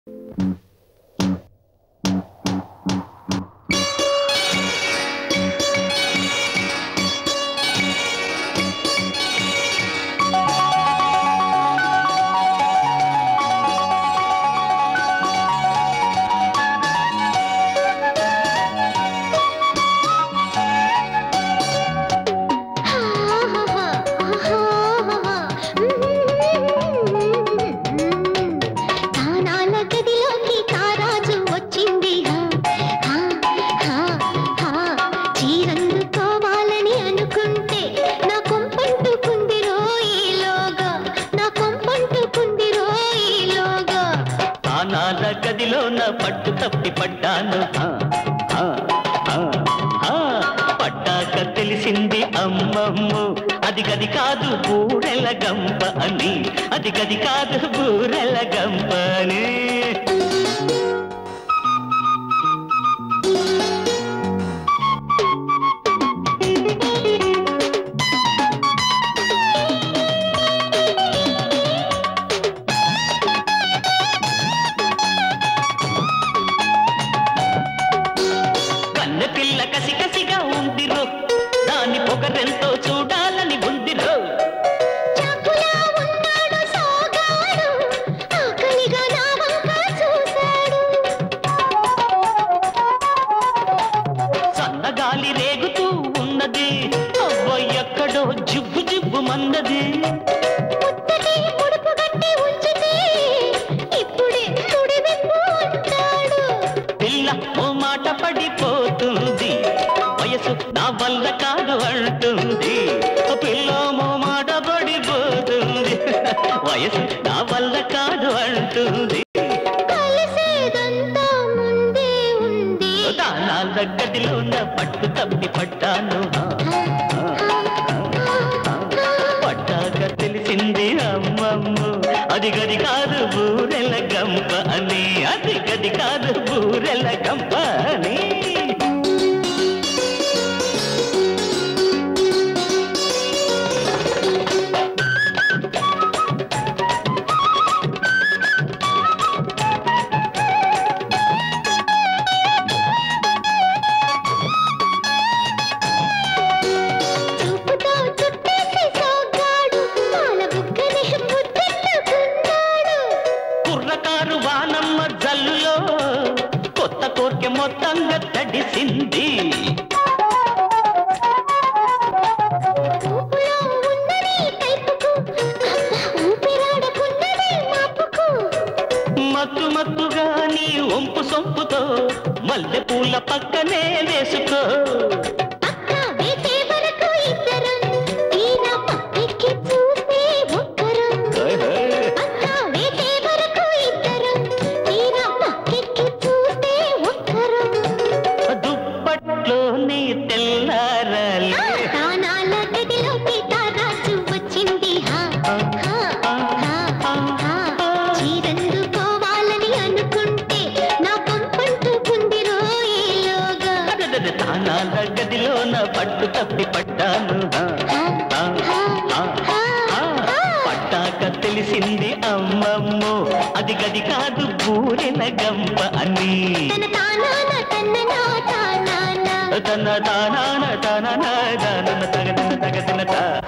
తానాల గదిలోకి తారాజు వచ్చింది హా, హా, హా, హా. చీరందుకోవాలని అనుకుంటే నా కొంపంటుకుంది రోయిలోగా నా కొంపంటుకుంది రోయిలోగా తానాల గదిలో నా పట్టు తప్పి పడ్డాను ఆ, ఆ, ఆ, ఆ. పడ్డాక తెలిసింది అమ్మమ్ము అది గది కాదు బూరెల గంప అని అది గది కాదు బూరెల గంప అని కన్నె పిల్ల కసి కసిగా ఉందిరో దాని పొగరెంతో చూడాలని ఉందిరో చాకులా ఉన్నాడు సోగాడు ఆకలిగా నా వంక చూశాడు సన్నగాలి రేగుతూ ఉన్నది అవ్వ ఎక్కడో జిబ్బు జిబ్బు మన్నది ముత్తటి ముడుపు గట్టి ఉంచితే ఇప్పుడే తుడివెప్పు అంటాడు పిల్ల ఓ మాట పడిపోతుంది వయసు నా వల్ల కాదు అంటుంది ఓ పిల్ల ఓ మాట పడిపోతుంది వయసు నా వల్ల కాదు అంటుంది కలిసేదంతా ముందే ఉంది దానాల గదిలో నా పట్టు తప్పి పట్టాను ఆ, ఆ, ఆ. పట్టాక తెలిసింది అమ్మమ్మ అది గది కాదు బూరెల గంప అని అది గది కాదు బూరెల గంప అని చూపుతో చుట్టేసి సోగాడు పాల బుగ్గని ముద్దెట్టుకున్నాడు కుర్రకారు వానమ్మ జల్లులో కొత్త కోర్కె మొత్తంగా తడిసింది ఊపులో ఉన్నది కైపుకు ఊపిరాడకున్నది మాపుకు మత్తు మత్తుగా నీ ఒంపు సొంపుతో మల్లె పూల పక్కనే వేసుకో పక్క వేసే వరకు ఇద్దరం ఈయన పక్కెక్కి చూస్తే ఒక్కరం పక్క వేసే వరకు ఇద్దరం ఈయన పక్కెక్కి చూస్తే ఒక్కరం దుప్పట్లోనే తెల్లారాలి తానాల గదిలోకి తారాజు వచ్చింది హా, హా, హా, హా. చీరందుకోవాలని అనుకుంటే నా పంపంటుకుంది రోయేలోగా అదదద తానాల గదిలో నా పట్టు తప్పి పడ్డాను ఆ, ఆ, ఆ, ఆ. పట్టాక తెలిసింది అమ్మమ్మో అది గది కాదు బూరెల గంప అని తన తానాన తన్ననా తానానా తన తానాన తన తగ తగ తగ తా